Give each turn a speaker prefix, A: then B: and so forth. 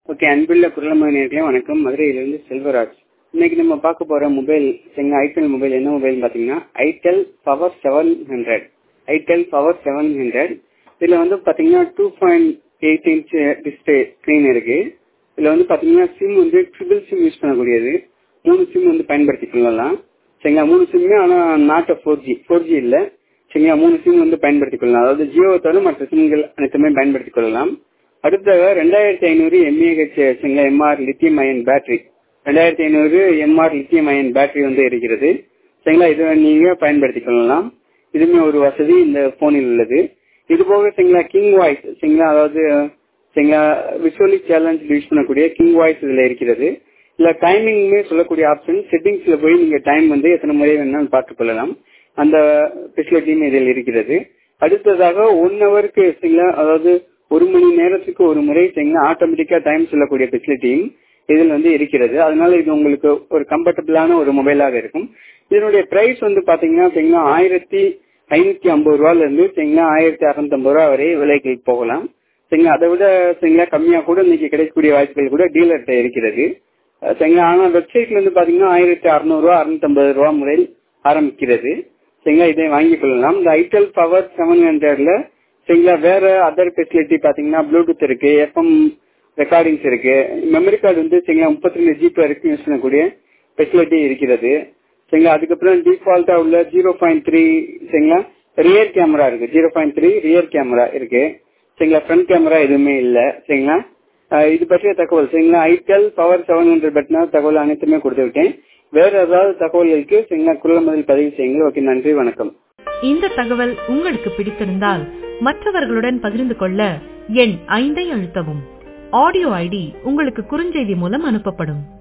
A: okay அன்புள்ள குரலமக நேர்களே வணக்கம் மதுரையிலிருந்து செல்வராஜ் இன்னைக்கு நம்ம பார்க்க போற மொபைல் எங்க ஐடெல் மொபைல் என்ன மொபைல் பாத்தீங்கன்னா itel power seven hundred itel power seven hundred இதுல வந்து பாத்தீங்கன்னா two point eight inch display screen இருக்கு இதுல வந்து பாத்தீங்கன்னா சிம் வந்து ட்ரிபிள் சிம் யூஸ் பண்ணக்கூடியது மூணு சிம் வந்து பயன்படுத்தி கொள்ளலாம் சரிங்களா மூணு சிம்மே ஆனா not four G four G இல்ல சரிங்களா மூணு சிம் வந்து பயன்படுத்தி கொள்ளலாம் அதாவது ஜியோ தவிர மற்ற சிம்கள் அனைத்துமே பயன்படுத்திக் கொள்ளலாம் அடுத்ததாக ரெண்டாயிரத்தி ஐநூறு எம்ஏஹெச் சரிங்களா எம்ஆர் லித்தியம் அயன் பேட்டரி ரெண்டாயிரத்தி ஐநூறு எம்ஆர் லித்தியம் அயன் பேட்டரி வந்து இருக்கிறது சரிங்களா இதை நீங்க பயன்படுத்திக் கொள்ளலாம் இதுவுமே ஒரு வசதி இந்த போனில் உள்ளது இது போக சரிங்களா கிங் வாய்ஸ் சரிங்களா அதாவது சரிங்களா விஷுவலி சேலஞ்ச் யூஸ் பண்ணக்கூடிய கிங் வாய்ஸ் இதுல இருக்கிறது இல்ல டைமிங்குமே சொல்லக்கூடிய ஆப்ஷன் செட்டிங்ஸ்ல போய் நீங்க டைம் வந்து எத்தனை முறை வேணாலும் பார்த்துக் கொள்ளலாம் அந்த ஃபெசிலிட்டியும் இதில் இருக்கிறது அடுத்ததாக ஒன் ஹவருக்கு சரிங்களா அதாவது ஒரு மணி நேரத்துக்கு ஒரு முறை சரிங்களா ஆட்டோமேட்டிக்கா டைம் சொல்லக்கூடிய ஃபெசிலிட்டியும் இதில் வந்து இருக்கிறது அதனால இது உங்களுக்கு ஒரு கம்ஃபர்டபுளான ஒரு மொபைலாக இருக்கும் இதனுடைய பிரைஸ் வந்து பாத்தீங்கன்னா சரிங்களா ஆயிரத்தி ஐநூத்தி ஐம்பது ரூபால இருந்து சரிங்களா ஆயிரத்தி அறுநூத்தி ஐம்பது ரூபா வரை விலைக்கு போகலாம் சரிங்களா அதை விட சரிங்களா கம்மியா கூட இன்னைக்கு கிடைக்கக்கூடிய வாய்ப்புகள் கூட டீலர்கிட்ட இருக்கிறது சரிங்களா ஆனா வெப்சைட்ல இருந்து பாத்தீங்கன்னா ஆயிரத்தி அறுநூறு ரூபா அறுநூத்தி ஐம்பது ரூபா முறையில் ஆரம்பிக்கிறது சரிங்களா இதை வாங்கிக் கொள்ளலாம் இந்த ஐடெல் பவர் செவன் ஹண்ட்ரட்ல சரிங்களா வேற அதர் ஃபெசிலிட்டி பாத்தீங்கன்னா ப்ளூடூத் இருக்கு எஃப்எம் ரெக்கார்டிங்ஸ் இருக்கு மெமரி கார்டு வந்து சரிங்களா முப்பத்தி ரெண்டு ஜிபி வரைக்கும் யூஸ் பண்ணக்கூடிய ஃபெசிலிட்டி இருக்கிறது சரிங்களா அதுக்கப்புறம் டிஃபால்ட்டா உள்ள ஜீரோ பாயிண்ட் த்ரீ சரிங்களா ரியர் கேமரா இருக்கு zero point three rear camera இருக்கு சரிங்களா ஃப்ரண்ட் கேமரா எதுவுமே இல்லை சரிங்களா இது பற்றிய தகவல் சரிங்களா ஐடெல் பவர் செவன் ஹண்ட்ரட் பட்டினா தகவல் அனைத்துமே கொடுத்து விட்டேன் வேற ஏதாவது தகவல்களுக்கு சரிங்களா குரல் பதில் பதிவு செய்யுங்க ஓகே நன்றி வணக்கம்
B: இந்த தகவல் உங்களுக்கு பிடித்திருந்தால் மற்றவர்களுடன் பகிர்ந்து கொள்ள எண் ஐந்தை அழுத்தவும் ஆடியோ ஐடி உங்களுக்கு குறுஞ்செய்தி மூலம் அனுப்பப்படும்